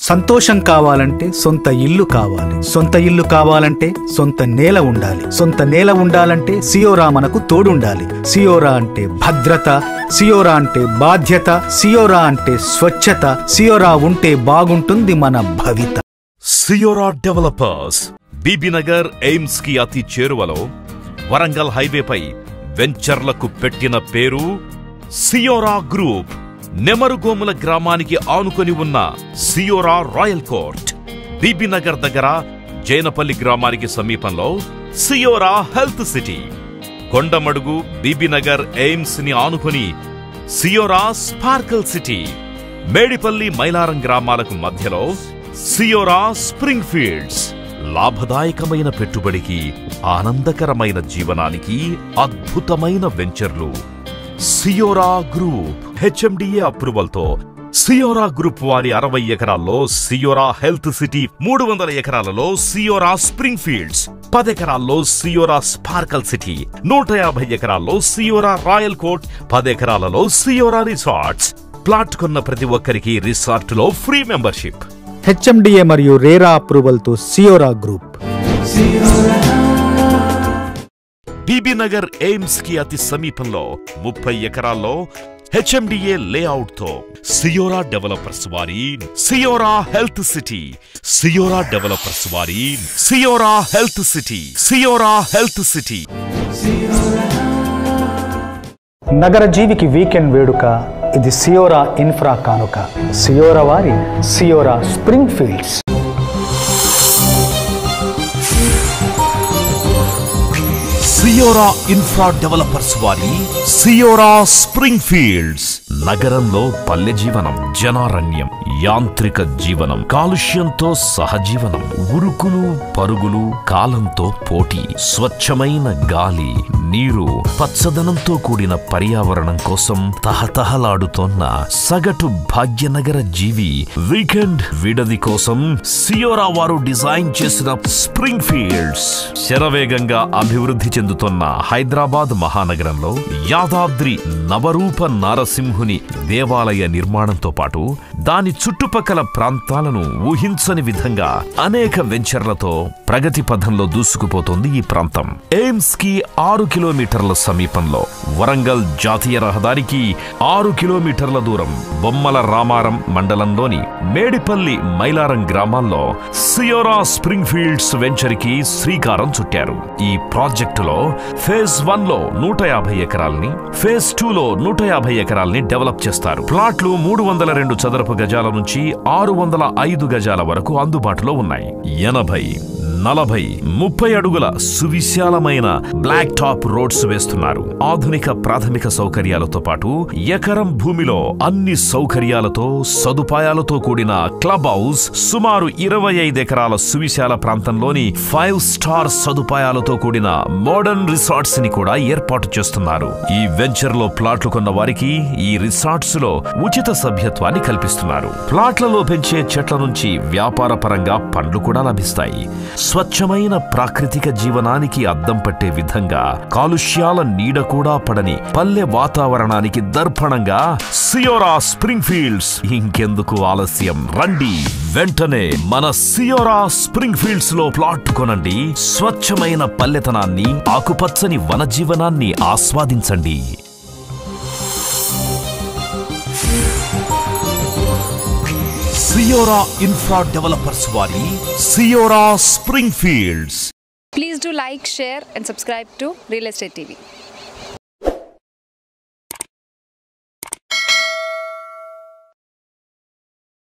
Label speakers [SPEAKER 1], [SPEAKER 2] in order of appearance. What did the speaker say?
[SPEAKER 1] సంతోషం కావాలంటే సొంత ఇల్లు కావాలి సొంత ఇల్లు కావాలంటే సొంత నేల ఉండాలి సొంత నేల ఉండాలంటే సియోరా మనకు తోడుండాలి సియోరా అంటే భద్రత సియోరా అంటే బాధ్యత సియోరా అంటే స్వచ్ఛత సియోరా ఉంటే బాగుంటుంది మన భవిత
[SPEAKER 2] సియోరా డెవలపర్స్ బీబీనగర్ ఎయిమ్స్ కి అతి చేరువలో వరంగల్ హైవేపై వెంచర్లకు పెట్టిన పేరు సియోరా గ్రూప్ నెమరుగోముల గ్రామానికి ఆనుకొని ఉన్న సియోరా రాయల్ కోర్ట్ బీబీనగర్ దగ్గర జైనపల్లి గ్రామానికి సమీపంలో Siora health city Kondamadugu Bibinagar AIIMS ని ఆనుకొని సియోరా స్పార్కల్ సిటీ మేడిపల్లి మైలారం గ్రామాలకు మధ్యలో సియోరా స్ప్రింగ్ ఫీల్డ్స్ లాభదాయకమైన పెట్టుబడికి ఆనందకరమైన జీవనానికి అద్భుతమైన వెంచర్లు సియోరా గ్రూప్ హెచ్ఎండిఏ అప్రూవల్ తో సియోరా గ్రూప్ వారి అరవై ఎకరాల్లో సియోరా హెల్త్ సిటీ మూడు వందల ఎకరాలలో సియోరా స్ప్రింగ్ ఫీల్డ్స్ పదెకరాల్లో సియోరా స్పార్కల్ సిటీ నూట యాభై ఎకరాల్లో సియోరా రాయల్ కోట్ పదెకరాలలో సియోరా రిసార్ట్స్ ప్లాట్ కొన్న ప్రతి ఒక్కరికి రిసార్ట్ లో ఫ్రీ మెంబర్షిప్
[SPEAKER 1] హెచ్ఎండిఏ మరియు రేరా అప్రూవల్తో Siora group
[SPEAKER 2] Bibinagar AIIMS కి అతి సమీపంలో ముప్పై ఎకరాల్లో హెచ్ఎండిఏ లేఅవుట్ తో సియోరా డెవలపర్స్ వారి Siora health city Siora developers వారి Siora health city Siora health city
[SPEAKER 1] నగర జీవికి వీకెండ్ వేడుక ఇది సియోరా ఇన్ఫ్రా కానుక సియోరా వారి Siora spring fields
[SPEAKER 2] Siora infra developers వారి సియోరా స్ప్రింగ్ ఫీల్డ్స్ నగరంలో పల్లె జీవనం జనారణ్యం యాంత్రిక జీవనం కాలుష్యంతో సహజీవనం ఉరుకులు పరుగులు కాలంతో పోటీ స్వచ్ఛమైన గాలి నీరు పచ్చదనంతో కూడిన పర్యావరణం కోసం తహతహలాడుతోన్న సగటు భాగ్యనగర జీవి వీకెండ్ విడది కోసం సియోరా వారు డిజైన్ చేసిన స్ప్రింగ్ ఫీల్డ్స్ శరవేగంగా అభివృద్ధి చెందుతున్న హైదరాబాద్ మహానగరంలో యాదాద్రి నవరూప నారసింహుని దేవాలయ నిర్మాణంతో పాటు దాని చుట్టుపక్కల ప్రాంతాలను ఊహించని విధంగా అనేక వెంచర్లతో ప్రగతి పథంలో దూసుకుపోతోంది ఈ ప్రాంతం ఎయిమ్స్ కి ఆరు కిలోమీటర్ల సమీపంలో వరంగల్ జాతీయ రహదారికి ఆరు కిలోమీటర్ల దూరం బొమ్మల రామారం మండలంలోని మేడిపల్లి మైలారం గ్రామాల్లో సియోరా స్ప్రింగ్ ఫీల్డ్స్ వెంచర్ కి శ్రీకారం చుట్టారు ఈ ప్రాజెక్టులో ఫేజ్ వన్ లో నూట యాభై ఎకరాల్ని ఫేజ్ టూ లో నూట యాభై ఎకరాల్ని డెవలప్ చేస్తారు ప్లాట్లు మూడు వందల రెండు చదరపు గజాల నుంచి ఆరు వందల ఐదు గజాల వరకు అందుబాటులో ఉన్నాయి ఎనభై నలభై ముప్పై అడుగుల సువిశాలమైన బ్లాక్ టాప్ రోడ్స్ వేస్తున్నారు ఆధునిక ప్రాథమిక సౌకర్యాలతో పాటు ఎకరం భూమిలో అన్ని సౌకర్యాలతో సదుపాయాలతో కూడిన క్లబ్ హౌస్ సుమారు ఇరవై ఐదు ఎకరాల సువిశాల ప్రాంతంలోని ఫైవ్ స్టార్ సదుపాయాలతో కూడిన మోడర్న్ రిసార్ట్స్ ని కూడా ఏర్పాటు చేస్తున్నారు ఈ వెంచర్ లో ప్లాట్లు కొన్న వారికి ఈ రిసార్ట్స్ లో ఉచిత సభ్యత్వాన్ని కల్పిస్తున్నారు ప్లాట్లలో పెంచే చెట్ల నుంచి వ్యాపార పరంగా పండ్లు కూడా లభిస్తాయి స్వచ్ఛమైన ప్రాకృతిక జీవనానికి అద్దం పట్టే విధంగా కాలుష్యాల నీడ కూడా పడని పల్లె వాతావరణానికి దర్పణంగా సియోరా స్ప్రింగ్ ఫీల్డ్స్ ఇంకెందుకు ఆలస్యం రండి వెంటనే మన సియోరా స్ప్రింగ్ ఫీల్డ్స్ లో ప్లాట్ కొనండి స్వచ్ఛమైన పల్లెతనాన్ని ఆకుపచ్చని వనజీవనాన్ని ఆస్వాదించండి సియోరా ఇన్ఫ్రా డెవలపర్స్ వారి Siora spring fields
[SPEAKER 3] Please do like, share, and subscribe to Real Estate TV.